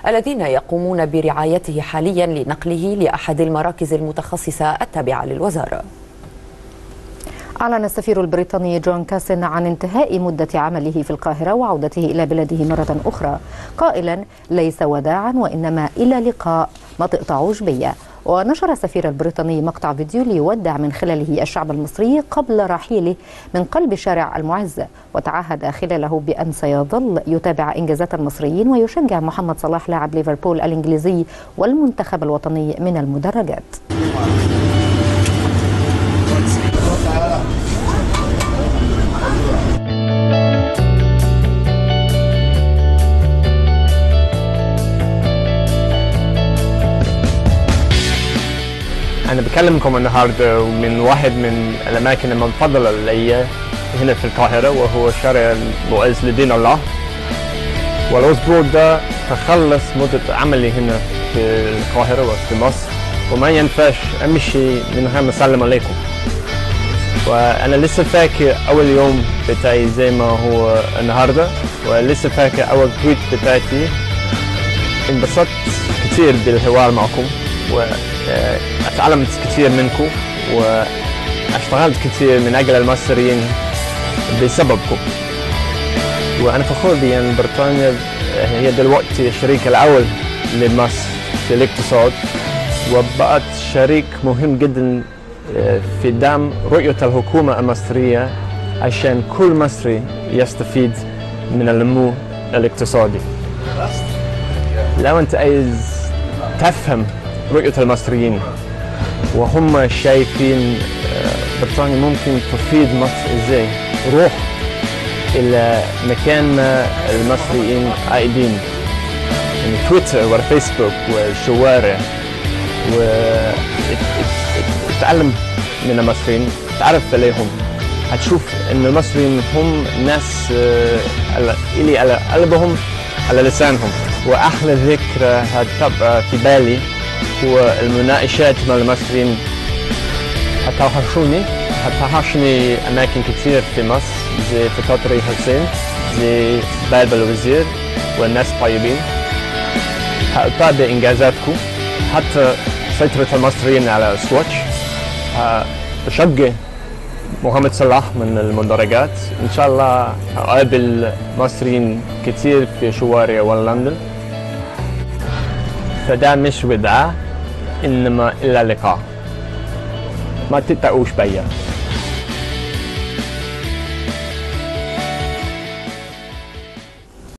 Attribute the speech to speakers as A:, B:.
A: الذين يقومون برعايته حاليا لنقله لأحد المراكز المتخصصة التابعة للوزارة
B: أعلن السفير البريطاني جون كاسن عن انتهاء مدة عمله في القاهرة وعودته إلى بلده مرة أخرى قائلا ليس وداعا وإنما إلى لقاء ما تقطعوش بيا ونشر السفير البريطاني مقطع فيديو ليودع من خلاله الشعب المصري قبل رحيله من قلب شارع المعز وتعهد خلاله بأن سيظل يتابع إنجازات المصريين ويشجع محمد صلاح لاعب ليفربول الإنجليزي والمنتخب الوطني من المدرجات
C: أنا بكلمكم النهاردة من واحد من الأماكن المفضلة لي هنا في القاهرة وهو شارع المعز لدين الله والأسبوع ده تخلص مدة عملي هنا في القاهرة وفي مصر وما ينفعش أمشي من غير ما أسلم عليكم وأنا لسه فاكر أول يوم بتاعي زي ما هو النهاردة ولسه فاكر أول تويت بتاعتي انبسطت كتير بالحوار معكم واتعلمت كثير منكم واشتغلت كثير من اجل المصريين بسببكم وانا فخور بان بريطانيا هي دلوقتي الشريك الاول لمصر في الاقتصاد وبقت شريك مهم جدا في دعم رؤية الحكومة المصرية عشان كل مصري يستفيد من النمو الاقتصادي لو انت عايز تفهم رؤية المصريين وهم شايفين بريطانيا ممكن تفيد مصر ازاي روح الى مكان ما المصريين قاعدين يعني تويتر والفيسبوك والشوارع واتعلم من المصريين تعرف عليهم هتشوف ان المصريين هم ناس اللي على قلبهم على لسانهم واحلى ذكرى هتبقى في بالي هو المناقشات مع المصريين هتوحشوني هتوحشني أماكن كتير في مصر زي فطاطري حسين زي باب الوزير والناس طيبين هأتابع إنجازاتكم حتى سيطرة المصريين على سواتش بشجع محمد صلاح من المدرجات إن شاء الله أقابل مصريين كتير في شوارع ولندن فده مش وداع إنما إلا لقاء ما تتقوش بيا